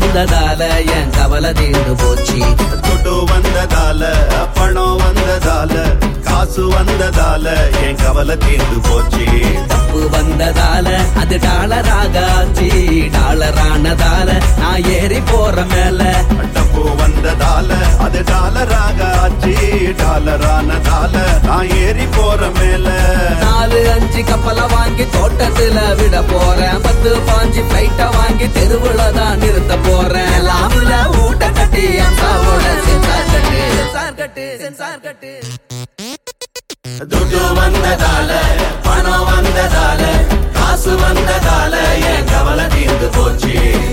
வந்ததால என் கவலை தீர்ந்து போச்சு துட்டு வந்ததால பணம் வந்ததால காசு வந்ததால என் கவலை தீர்ந்து போச்சு தப்பு வந்ததால அது டாலராக ஆச்சு டாலர் ஆனதால நான் ஏறி போற மேல டப்பு வந்ததால அது டாலராக ஆச்சு டாலர் ஆனதால நான் ஏறி போற மேல நாலு அஞ்சு கப்பலை வாங்கி தோட்டத்துல விட போறேன் பத்து பாஞ்சு பிளைட்ட வாங்கி தெருவுல தான் நிறுத்த போறேன் லாபுல ஊட்ட கட்டி அம்சாவோட சென்சார் கட்டு சென்சார் கட்டு சென்சார் கட்டு துட்டு வந்ததால பணம் வந்ததால காசு வந்ததால என் கவலை தீர்ந்து போச்சு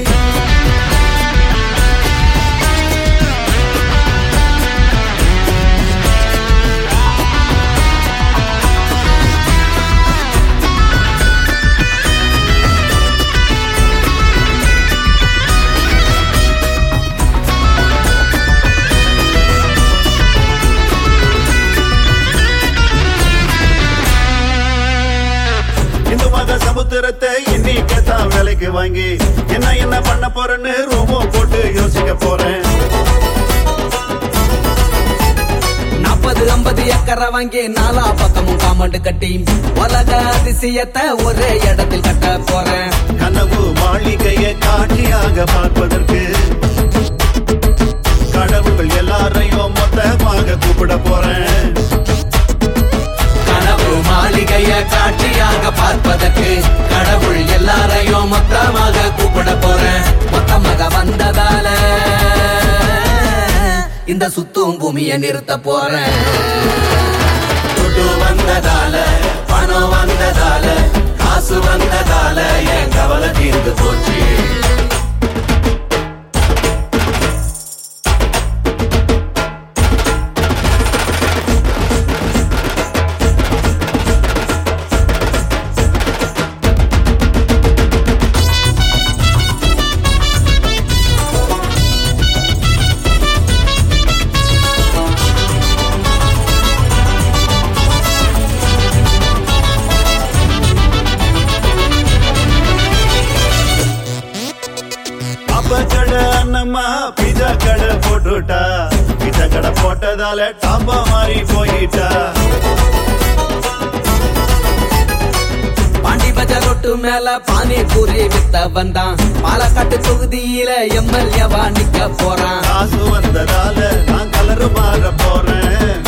இந்து மத சமுத்திரத்தை இன்னைக்கு தான் விலைக்கு வாங்கி என்ன என்ன பண்ண போறேன்னு ரூமோ போட்டு யோசிக்க போறேன் நாற்பது ஐம்பது ஏக்கரை வாங்கி நாலா பக்கமும் காமௌண்ட் கட்டி உலக அதிசயத்தை ஒரே இடத்தில் கட்ட போறேன் கனவு மாளிகையை காட்சியாக பார்ப்பதற்கு கடவுள்கள் எல்லாரையும் மொத்தமாக கூப்பிட போறேன் கனவு மாளிகைய காட்சியாக பார்ப்பதற்கு கடவுள் எல்லாரையும் மொத்தமாக கூப்பிட போறேன் மொத்தமாக வந்ததால இந்த சுத்தும் பூமியை நிறுத்த போறேன் துட்டு வந்ததால பணம் வந்ததால காசு வந்ததால என் கவலை தீர்ந்து போச்சு அப்ப கடை அண்ணம்மா பீஜா கடை போட்டுட்டா பீஜா கடை போட்டதால டாப்பா மாறி போயிட்டா பாண்டி பஜார் ரொட்டு மேல பானி பூரி வித்த வந்தான் பாலக்காட்டு தொகுதியில எம்எல்ஏவா நிக்க போறான் காசு வந்ததால நான் கலரு மாற போறேன்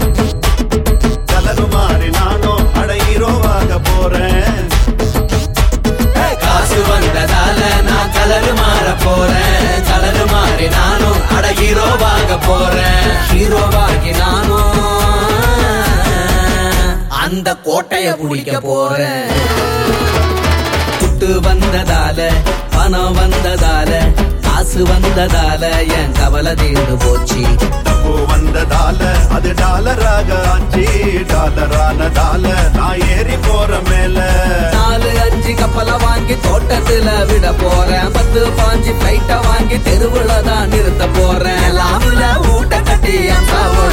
கலரு மாறி நானும் அட ஹீரோவாக போறேன் காசு வந்ததால நான் கலரு மாற போறேன் கலரு மாறி நானும் அட ஹீரோவாக போறேன் ஹீரோவாகி நானும் அந்த கோட்டைய பிடிக்க போறேன் துட்டு வந்ததால பணம் வந்ததால காசு வந்ததால என் கவலை தீர்ந்து போச்சு தப்பு வந்ததால அது டாலராக ஆச்சு டாலரானதால நான் ஏறி போற மேல நாலு அஞ்சு கப்பலை வாங்கி தோட்டத்துல விட போறேன் பத்து பாஞ்சு பிளைட்ட வாங்கி தெருவுல தான் நிறுத்த போறேன் லாபுல ஊட்ட கட்டி அம்சாவோட